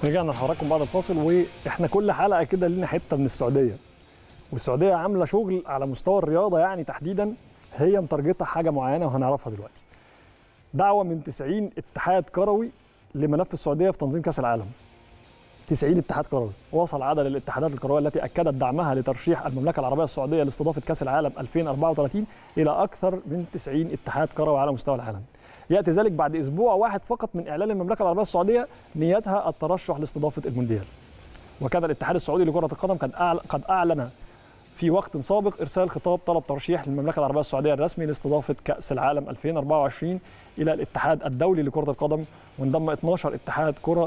رجعنا لحضراتكم بعد الفاصل واحنا كل حلقه كده لينا حته من السعوديه والسعوديه عامله شغل على مستوى الرياضه يعني تحديدا هي مترجطه حاجه معينه وهنعرفها دلوقتي دعوه من 90 اتحاد كروي لملف السعوديه في تنظيم كاس العالم 90 اتحاد كروي وصل عدد الاتحادات الكرويه التي اكدت دعمها لترشيح المملكه العربيه السعوديه لاستضافه كاس العالم 2034 الى اكثر من 90 اتحاد كروي على مستوى العالم ياتي ذلك بعد اسبوع واحد فقط من اعلان المملكه العربيه السعوديه نيتها الترشح لاستضافه المونديال وكان الاتحاد السعودي لكره القدم قد أعل- قد اعلن في وقت سابق ارسال خطاب طلب ترشيح للمملكه العربيه السعوديه الرسمي لاستضافه كاس العالم 2024 الى الاتحاد الدولي لكره القدم وانضم 12 اتحاد كره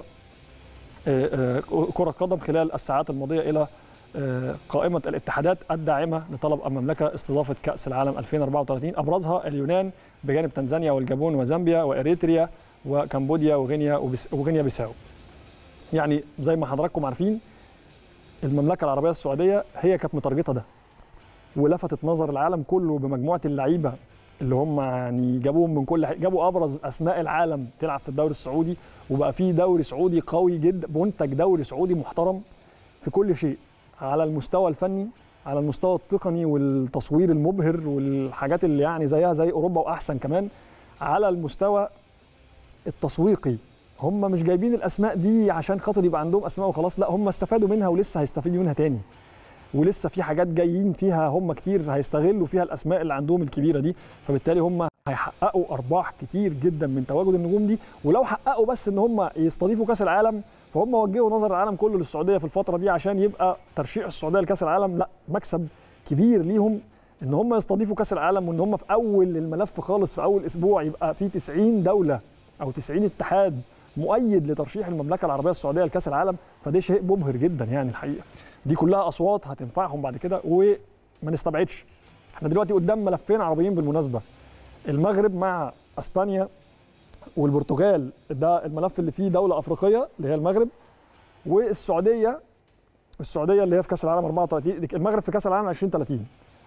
آه، آه، كره قدم خلال الساعات الماضيه الى آه، قائمه الاتحادات الداعمه لطلب المملكه استضافه كاس العالم 2034 ابرزها اليونان بجانب تنزانيا والجابون وزامبيا واريتريا وكمبوديا وغينيا وبس- وغينيا بيساو. يعني زي ما حضراتكم عارفين المملكه العربيه السعوديه هي كانت مترجطه ده ولفتت نظر العالم كله بمجموعه اللعيبه اللي هم يعني جابوهم من كل حاجة. جابوا ابرز اسماء العالم تلعب في الدوري السعودي وبقى في دوري سعودي قوي جدا منتج دوري سعودي محترم في كل شيء على المستوى الفني على المستوى التقني والتصوير المبهر والحاجات اللي يعني زيها زي اوروبا واحسن كمان على المستوى التسويقي هم مش جايبين الاسماء دي عشان خاطر يبقى عندهم اسماء وخلاص لا هم استفادوا منها ولسه هيستفيدوا منها تاني ولسه في حاجات جايين فيها هم كتير هيستغلوا فيها الاسماء اللي عندهم الكبيره دي فبالتالي هم هيحققوا ارباح كتير جدا من تواجد النجوم دي ولو حققوا بس ان هم يستضيفوا كاس العالم فهم وجهوا نظر العالم كله للسعوديه في الفتره دي عشان يبقى ترشيح السعوديه لكاس العالم لا مكسب كبير ليهم ان هم يستضيفوا كاس العالم وان هم في اول الملف خالص في اول اسبوع يبقى في 90 دوله او 90 اتحاد مؤيد لترشيح المملكه العربيه السعوديه لكاس العالم فده شيء مبهر جدا يعني الحقيقه دي كلها اصوات هتنفعهم بعد كده وما نستبعدش احنا دلوقتي قدام ملفين عربيين بالمناسبه المغرب مع اسبانيا والبرتغال ده الملف اللي فيه دوله افريقيه اللي هي المغرب والسعوديه السعوديه اللي هي في كاس العالم 34 المغرب في كاس العالم 2030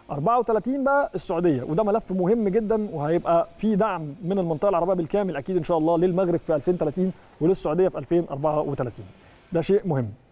34 بقى السعوديه وده ملف مهم جدا وهيبقى في دعم من المنطقه العربيه بالكامل اكيد ان شاء الله للمغرب في 2030 وللسعوديه في 2034 ده شيء مهم